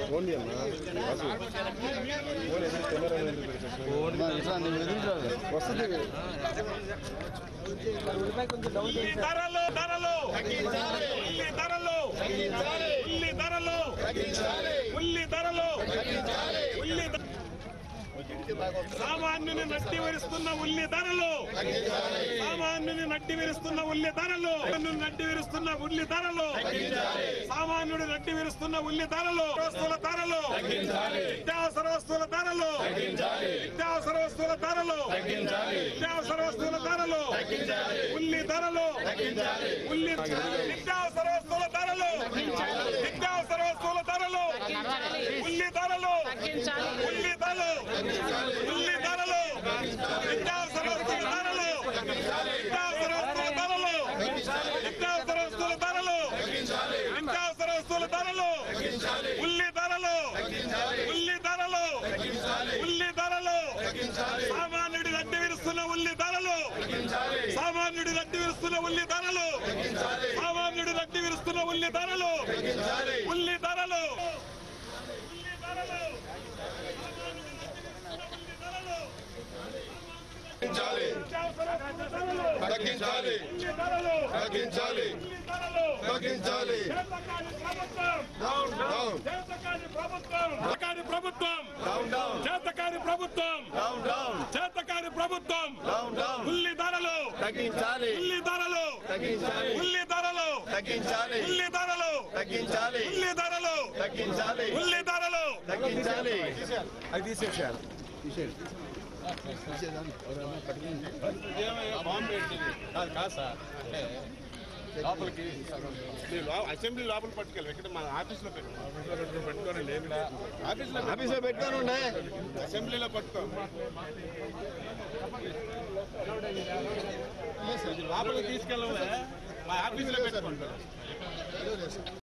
Only అమ్మా only camera వస్తుంది ఉల్లి ధరలు ధరలు ఉల్లి ధరలు ఉల్లి ధరలు ఉల్లి ధరలు ఉల్లి ధ- సామాన్యుని నట్టి విరుస్తున్న ఉల్లి ధరలు సామాన్యుని నట్టి విరుస్తున్న ఉల్లి ధరలు నట్టి విరుస్తున్న ఉల్లి ధరలు సామాన్యుడు నట్టి విరుస్తున్న ఉల్లి ధరలు వస్తువుల ధరలు నిత్యావసర వస్తువుల ధరలు నిత్యావసర వస్తువుల ధరలు నిత్యావసర వస్తువుల ధరలు ఉల్లి ధరలు ఉల్లి నిత్యావసర వస్తువుల ధరలు నిత్యావసర వస్తువుల ధరలు ఉల్లి ధరలు ఉల్లి ధరలు ఉల్లి ధరలు నిత్యావసర వస్తువుల ధరలు నిత్యావసర వస్తువుల ధరలు నిత్యావసర వస్తువుల ధరలు నిత్యావసర వస్తువుల ధరలు ఉల్లి ధరలు ఉల్లి ధరలు ఉల్లి ధరలు సామాన్యుడి రడ్డి విరుస్తున్న ఉల్లి ధరలు సామాన్యుడి రడ్డి విరుస్తున్న ఉల్లి ధరలు సామాన్యుడి రడ్డి విరుస్తున్న ఉల్లి ధరలు ఉల్లి ధరలు ఉల్లి ధరలు తగ్గించాలి తగ్గించాలి ఉల్లి ధరలు తగ్గించాలి ఉల్లి ధరలు తగ్గించాలి చేతకాని ప్రభుత్వం డౌన్ డౌన్ చేతకాని ప్రభుత్వం చేతకాని ప్రభుత్వం డౌన్ డౌన్ చేతకాని ప్రభుత్వం డౌన్ డౌన్ చేతకాని ప్రభుత్వం డౌన్ డౌన్ ఉల్లి ధరలు తగ్గించాలి ఉల్లి ధరలు తగ్గించాలి ఉల్లి ధరలు తగ్గించాలి ఉల్లి ధరలు తగ్గించాలి ఉల్లి ధరలు తగ్గించాలి ఉల్లి ధరలు తగ్గించాలి అది తీసేసారు కాదు కాదు సార్ అంటే లోపలికి మీరు లో- అసెంబ్లీ లోపల పట్టుకెళ్ళి ఇక్కడ మన ఆఫీస్లో పెట్టు పెట్టుకోరండి ఏమి ఆఫీస్లో పెట్టు. ఆఫీస్లో పెట్టుకోనుండే అసెంబ్లీలో పట్టుకో ఇది లోపలికి తీసుకెళ్ళలే మా ఆఫీస్లో పెట్టుకుంటారు